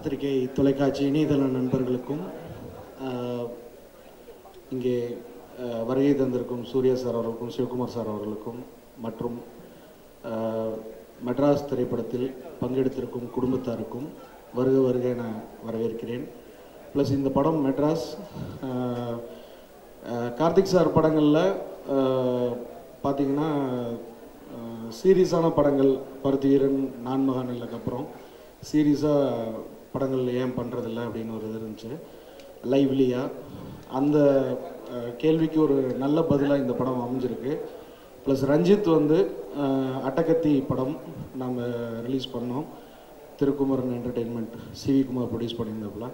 பத்திரிகை தொலைக்காட்சி இணையதள நண்பர்களுக்கும் ஆஹ், இங்கே ஆஹ், வருகை தந்திருக்கும் சூர்யா சார் அவர்களுக்கும் சிவகுமார் சார் அவர்களுக்கும் மற்றும் ஆஹ், மெட்ராஸ் திரைப்படத்தில் பங்கெடுத்திருக்கும் குடும்பத்தாருக்கும் வருக வருக என வரவேற்கிறேன் ப்ளஸ் இந்த படம் மெட்ராஸ் ஆஹ், ஆஹ், கார்த்திக் சார் படங்களில் பார்த்தீங்கன்னா சீரியஸான படங்கள் பருத்தி வீரன் நான்மகானலுக்கு அப்புறம் சீரியஸாக படங்கள் ஏன் பண்ணுறதில்ல அப்படின்னு ஒரு இது இருந்துச்சு லைவ்லியாக அந்த அஹ், கேள்விக்கு ஒரு நல்ல பதிலாக இந்த படம் அமைஞ்சிருக்கு ப்ளஸ் ரஞ்சித் வந்து அஹ், அட்டகத்தி படம் நம்ம ரிலீஸ் பண்ணோம் Thirukumaran entertainment C V Kumar produce பண்ணியிருந்தப்பல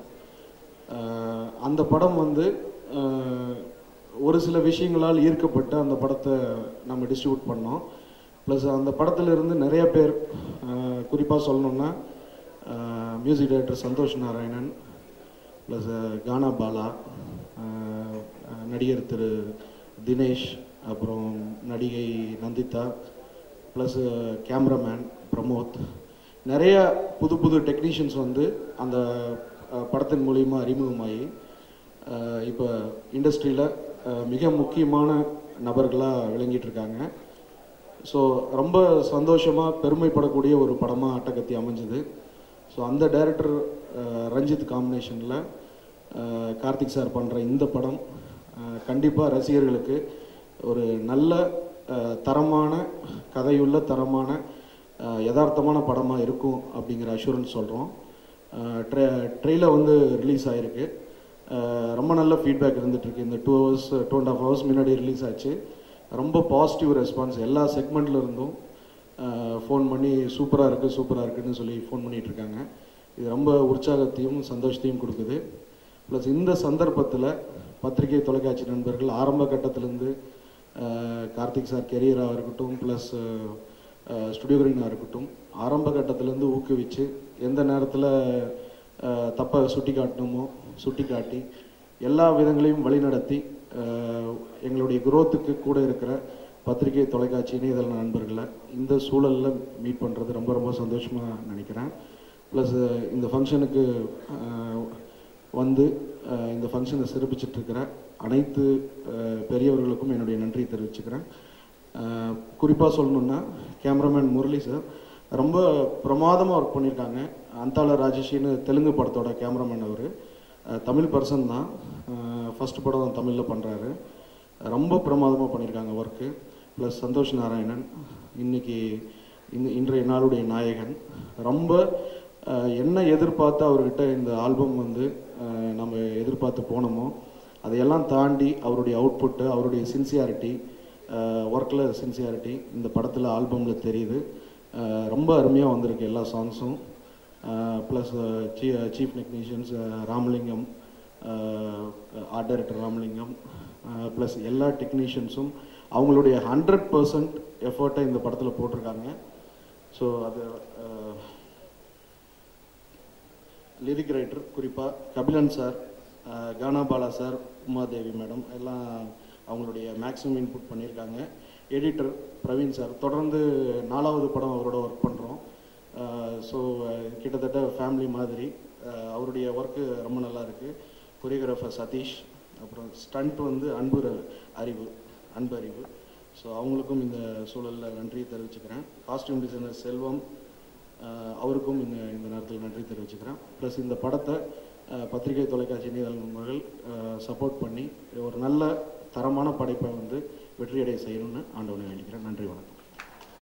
அஹ், அந்த படம் வந்து அஹ், ஒரு சில விஷயங்களால் ஈர்க்கப்பட்டு அந்த படத்தை நம்ம டிஸ்ட்ரிபியூட் பண்ணோம் ப்ளஸ் அந்த படத்துல இருந்து நிறைய பேர் குறிப்பாக சொல்லணும்னா music director Santhosh Narayanan plus Gana Bala அஹ், அஹ், நடிகர் திரு தினேஷ் அப்புறம் நடிகை நந்திதா ப்ளஸ் கேமராமேன் பிரமோத் நிறைய புது புது டெக்னீஷியன்ஸ் வந்து அந்த அஹ், படத்தின் மூலிமா அறிமுகமாகி இப்போ இண்டஸ்ட்ரியில் மிக முக்கியமான நபர்களாக விளங்கிட்டு இருக்காங்க ஸோ ரொம்ப சந்தோஷமாக பெருமைப்படக்கூடிய ஒரு படமாக அட்டகத்தி அமைஞ்சது ஸோ அந்த டைரக்டர் ரஞ்சித் காம்பினேஷனில் கார்த்திக் சார் பண்ணுற இந்த படம் கண்டிப்பாக ரசிகர்களுக்கு ஒரு நல்ல அஹ், தரமான கதையுள்ள தரமான அஹ், யதார்த்தமான படமாக இருக்கும் அப்படிங்கிற அஷூரன்ஸ் சொல்கிறோம் ட்ரெ ட்ரெயிலர் வந்து ரிலீஸ் ஆகிருக்கு அஹ் ரொம்ப நல்ல ஃபீட்பேக் இருந்துகிட்ருக்கு இந்த two hours two and half hours முன்னாடி ரிலீஸ் ஆச்சு ரொம்ப பாசிட்டிவ் ரெஸ்பான்ஸ் எல்லா செக்மெண்ட்ல இருந்தும் ஃபோன் பண்ணி சூப்பராக இருக்குது சூப்பராக இருக்குன்னு சொல்லி ஃபோன் பண்ணிட்டு இருக்காங்க இது ரொம்ப உற்சாகத்தையும் சந்தோஷத்தையும் கொடுக்குது ப்ளஸ் இந்த சந்தர்ப்பத்தில் பத்திரிகை தொலைக்காட்சி நண்பர்கள் ஆரம்ப கட்டத்திலேருந்து கார்த்திக் சார் கெரியராக இருக்கட்டும் ப்ளஸ் ஸ்டுடியோ கிரீனாக இருக்கட்டும் ஆரம்ப கட்டத்திலேருந்து ஊக்குவிச்சு எந்த நேரத்தில் தப்பை சுட்டி காட்டணுமோ சுட்டி காட்டி எல்லா விதங்களையும் வழிநடத்தி அஹ், எங்களுடைய குரோத்துக்கு கூட இருக்கிற பத்திரிகை தொலைக்காட்சி இணையதள நண்பர்களை இந்த சூழலில் மீட் பண்ணுறது ரொம்ப ரொம்ப சந்தோஷமாக நினைக்கிறேன் ப்ளஸ் இந்த ஃபங்க்ஷனுக்கு வந்து அஹ், இந்த ஃபங்க்ஷனை சிறப்பிச்சிட்டு இருக்கிற அனைத்து அஹ், பெரியவர்களுக்கும் என்னுடைய நன்றியை தெரிவிச்சுக்கிறேன் குறிப்பாக சொல்லணுன்னா கேமராமேன் முரளி சார் ரொம்ப பிரமாதமாக ஒர்க் பண்ணியிருக்காங்க அந்தாள ராஜேஷின்னு தெலுங்கு படத்தோட கேமராமேன் அவர் தமிழ் பர்சன் தான் ஃபர்ஸ்ட் படம் தமிழில் பண்ணுறாரு ரொம்ப பிரமாதமாக பண்ணியிருக்காங்க ஒர்க்கு ப்ளஸ் சந்தோஷ் நாராயணன் இன்னைக்கு இந்த இன்றைய நாளுடைய நாயகன் ரொம்ப அஹ், என்ன எதிர்பார்த்து அவர்கிட்ட இந்த ஆல்பம் வந்து அஹ், நம்ம எதிர்பார்த்து போனோமோ அதையெல்லாம் தாண்டி அவருடைய அவுட்புட்டு அவருடைய சின்சியாரிட்டி ஒர்க்கில் சின்சியாரிட்டி இந்த படத்தில் ஆல்பமில் தெரியுது அஹ், ரொம்ப அருமையாக வந்திருக்கு எல்லா சாங்ஸும் plus chief technicians Ramalingam art director Ramalingam plus எல்லா டெக்னீஷியன்ஸும் அவங்களுடைய ஹண்ட்ரட் பர்சன்ட் எஃபர்ட்டை இந்த படத்தில் போட்டிருக்காங்க ஸோ அது லிரிக் ரைட்டர் குறிப்பாக Kabilan sir Gana Bala sir Umadevi madam எல்லாம் அவங்களுடைய மேக்ஸிமம் இன்புட் பண்ணியிருக்காங்க எடிட்டர் பிரவீன் சார் தொடர்ந்து நாலாவது படம் அவரோட ஒர்க் பண்ணுறோம் ஸோ கிட்டத்தட்ட ஃபேமிலி மாதிரி அஹ், அவருடைய ஒர்க்கு ரொம்ப நல்லா இருக்குது கொரியோகிராஃபர் சதீஷ் அப்புறம் ஸ்டண்ட் வந்து அன்பு ர- அறிவு அன்பு அறிவு ஸோ அவங்களுக்கும் இந்த சூழலில் நன்றியை தெரிவிச்சுக்கிறேன் காஸ்டியூம் டிசைனர் செல்வம் அஹ், அவருக்கும் இந்த இந்த நேரத்தில் நன்றி தெரிவிச்சுக்கிறேன் ப்ளஸ் இந்த படத்தை அஹ், பத்திரிகை தொலைக்காட்சி இணையதள நண்பர்கள் சப்போர்ட் பண்ணி ஒரு நல்ல தரமான படைப்பை வந்து வெற்றியடைய செய்யணும்னு ஆண்டவனை வேண்டிக்கிறேன் நன்றி வணக்கம்